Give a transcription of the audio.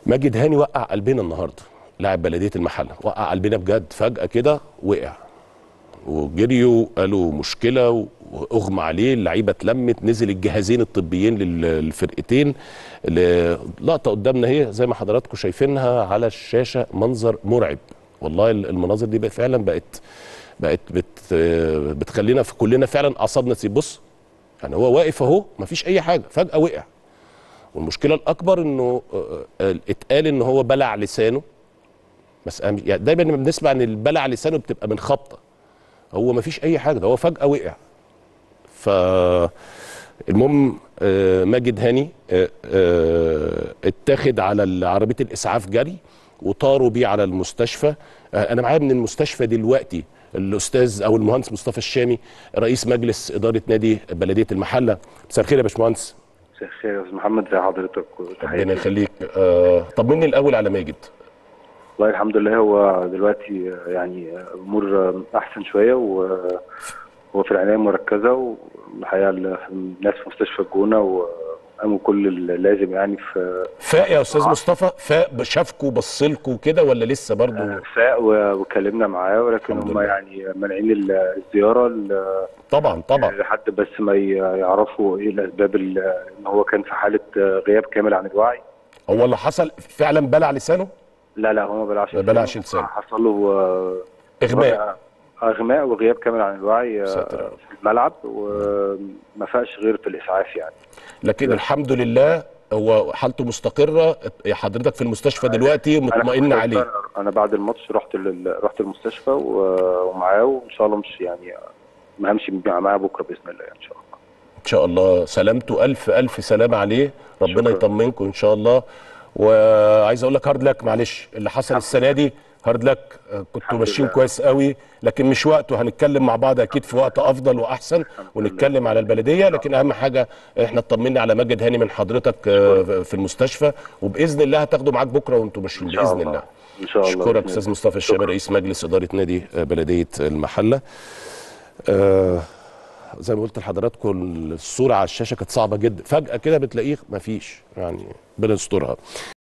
ماجد هاني وقع قلبنا النهارده لاعب بلديه المحله وقع قلبنا بجد فجاه كده وقع وجريوا قالوا مشكله واغمى عليه اللعيبه اتلمت نزل الجهازين الطبيين لل- للفرقتين ل- لقطه قدامنا اهي زي ما حضراتكم شايفينها على الشاشه منظر مرعب والله ال- المناظر دي بقى فعلا بقت بقت بت بتخلينا في كلنا فعلا اعصابنا تسيب بص يعني هو واقف اهو مفيش اي حاجه فجاه وقع والمشكله الاكبر انه آه، آه، اتقال ان هو بلع لسانه بس أنا- يعني دايما لما بنسمع ان البلع لسانه بتبقى من خبطه هو ما فيش اي حاجه ده هو فجاه وقع ف المهم آه، ماجد هاني آه، آه، اتاخد على ال- عربيه الاسعاف جري وطاروا بيه على المستشفى آه، انا معايا من المستشفى دلوقتي الاستاذ او المهندس مصطفى الشامي رئيس مجلس اداره نادي بلديه المحله مساء الخير يا باشمهندس مساء الخير يا استاذ محمد زي حضرتك ربنا وتحياتي يخليك آه، طمني الاول على ماجد والله الحمد لله هو دلوقتي يعني امور احسن شويه وهو في العنايه المركزه والحقيقه الناس في مستشفى الجونه وقاموا كل اللازم يعني في فاق يا استاذ مصطفى فاق شافكوا بصلكوا كده ولا لسه برضو فاق و- واتكلمنا معاه ولكن الحمد هم لله. يعني مانعين ال- الزياره ل- طبعا طبعا لحد بس ما ي- يعرفوا ايه الاسباب ال- ان هو كان في حاله غياب كامل عن الوعي هو اللي حصل فعلا بلع لسانه لا لا هو ما بلعش ما بلعش لسانه. حصل له آه، اغماء اغماء وغياب كامل عن الوعي آه، ساتر. في الملعب وما فاقش غير في الاسعاف يعني لكن الحمد لله هو حالته مستقره حضرتك في المستشفى دلوقتي أنا مطمئن كنت- عليه انا بعد الماتش رحت لل... رحت المستشفى و- ومعاه وان شاء الله مش يعني ما همشي معاه بكره باذن الله ان شاء الله ان شاء الله سلامته الف الف سلامه عليه ربنا شكرا. يطمنكم ان شاء الله وعايز اقول لك هارد لك معلش اللي حصل السنه دي هارد لك كنتوا الحمد ماشيين لله. كويس قوي لكن مش وقته هنتكلم مع بعض اكيد في وقت افضل واحسن ونتكلم على البلديه لكن اهم حاجه احنا اطمنا على ماجد هاني من حضرتك آه، في المستشفى وباذن الله هتاخدوا معاك بكره وانتم ماشيين ان شاء باذن الله الله ان شاء الله اشكرك بإذن استاذ الله. مصطفى الشامي شكرا. رئيس مجلس اداره نادي آه، بلديه المحله آه، زي ما قلت لحضراتكم الصوره على الشاشه كانت صعبه جدا فجاه كده بتلاقيه مفيش يعني ربنا يسترها